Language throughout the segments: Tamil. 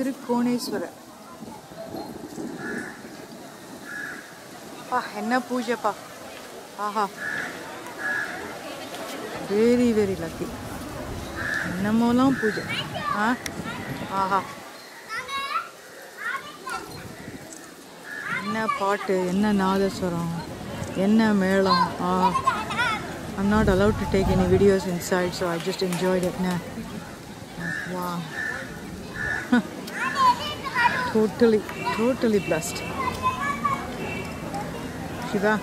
திருக்கோணேஸ்வரர் பா என்ன பூஜைப்பா ஆஹா வெரி வெரி லக்கி என்னமோலாம் பூஜை ஆ ஆஹா என்ன பாட்டு என்ன நாதஸ்வரம் என்ன மேளம் ஆ I'm not allowed to take any videos inside, so I just enjoyed it. Nah. Wow. totally, totally blessed. Shiva.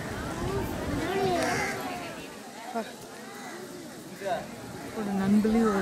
What an unbelievable